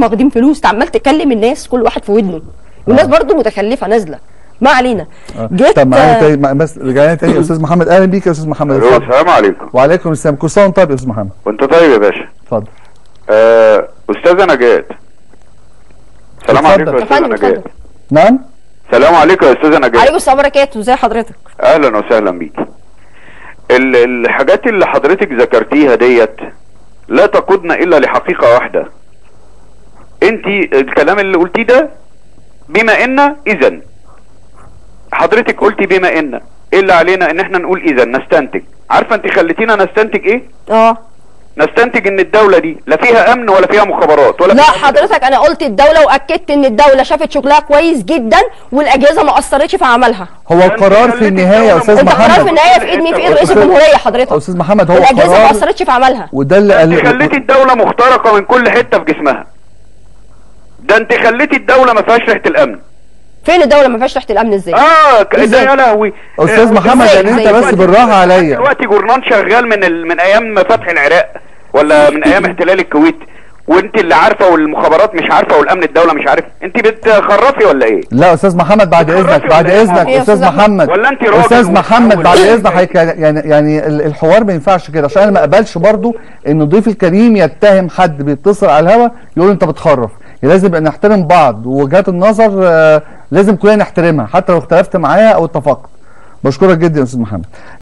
واخدين فلوس أنت عمال تكلم الناس كل واحد في ودنه والناس برضو متخلفه نازله ما علينا جيت طب معانا آه، تاني مع- بس رجعنا تاني يا استاذ محمد اهلا بيك يا استاذ محمد الو اتفضل. السلام عليكم وعليكم السلام كل سنه وانت طيب يا استاذ محمد وانت طيب يا باشا اتفضل آه استاذه نجاة السلام اتفضل. عليكم يا يا استاذه فندم نجاة اتفضل نعم السلام عليكم يا استاذه نجاة عليكم السلام وبركاته ازي حضرتك اهلا وسهلا بيك ال- الحاجات اللي حضرتك ذكرتيها ديت لا تقودنا الا لحقيقه واحده انت الكلام اللي قلتيه ده بما ان اذا حضرتك قلتي بما ان ايه اللي علينا ان احنا نقول اذا نستنتج عارفه انت خليتينا نستنتج ايه اه نستنتج ان الدوله دي لا فيها امن ولا فيها مخابرات ولا لا فيها حضرتك انا قلت الدوله واكدت ان الدوله شافت شغلها كويس جدا والاجهزه ما اثرتش في عملها هو القرار في النهايه يا استاذ انت قرار في محمد النهايه في ايد مين في ايد رئيس أستاذ- الجمهوريه حضرتك استاذ محمد هو الاجهزه ما قرار اثرتش في عملها وده اللي انت قال خليتي الدولة مخترقة من كل حتة في جسمها ده انت خليتي الدولة ما فيهاش ريحة الامن فين الدوله ما فيهاش تحت الامن ازاي اه ك- ده ازاي؟ يا لهوي استاذ آه، محمد ازاي؟ يعني انت ازاي؟ بس بالراحه عليا دلوقتي جورنال شغال من ال... من ايام فتح العراق ولا من ايام احتلال الكويت وانت اللي عارفه والمخابرات مش عارفه والامن الدوله مش عارف انت بتخرفي ولا ايه لا استاذ محمد بعد بتخرفي اذنك بعد ولا ايه؟ اذنك ايه يا استاذ أستاذ أحمد؟ محمد ولا انت راجل استاذ محمد بعد ومتحول؟ اذنك حضرتك يعني يعني ال- الحوار ما ينفعش كده عشان انا ما اقبلش برضو ان الضيف الكريم يتهم حد بيتصل على الهوا يقول له انت بتخرف يعني لازم يبقى نحترم بعض ووجهات النظر آه، لازم كلنا نحترمها حتى لو اختلفت معايا او اتفقت بشكرك جدا يا استاذ محمد